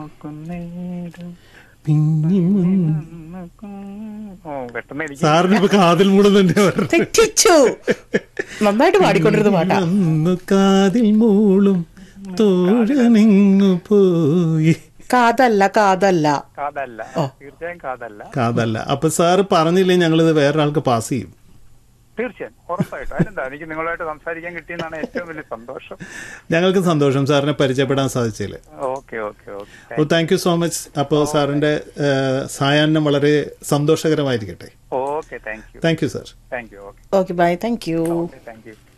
നോക്കുന്നേരം പിന്നെയും ഓ പെട്ടെന്ന് എനിക്ക് സാറിന് ഇപ്പൊ കാതിൽ മൂടുന്നുണ്ട് തെറ്റിച്ചു നന്നായിട്ട് പാടിക്കൊണ്ടിരുന്ന പാട്ടാ വന്നു കാതിൽ മൂളും തോഴനെങ്ങു പോയി കാതല്ല കാതല്ല കാതല്ല ഓ. തീർച്ചയായും കാതല്ല കാതല്ല അപ്പൊ സാറ് പറഞ്ഞില്ലേ ഞങ്ങളിത് വേറൊരാൾക്ക് പാസ് ചെയ്യും തീർച്ചയായും ഉറപ്പായിട്ടും അതിനെന്താ എനിക്ക് നിങ്ങളുമായിട്ട് സംസാരിക്കാൻ കിട്ടിയെന്നാണ് ഏറ്റവും വലിയ സന്തോഷം ഞങ്ങൾക്ക് സന്തോഷം സാറിനെ പരിചയപ്പെടാൻ സാധിച്ചില്ല ഓക്കെ ഓക്കെ ഓക്കെ അപ്പോൾ താങ്ക് യു സോ മച്ച് അപ്പോൾ സാറിന്റെ ഏഹ്, സായാഹ്നം വളരെ സന്തോഷകരമായിരിക്കട്ടെ okay thank you thank you sir thank you okay okay bye thank you okay thank U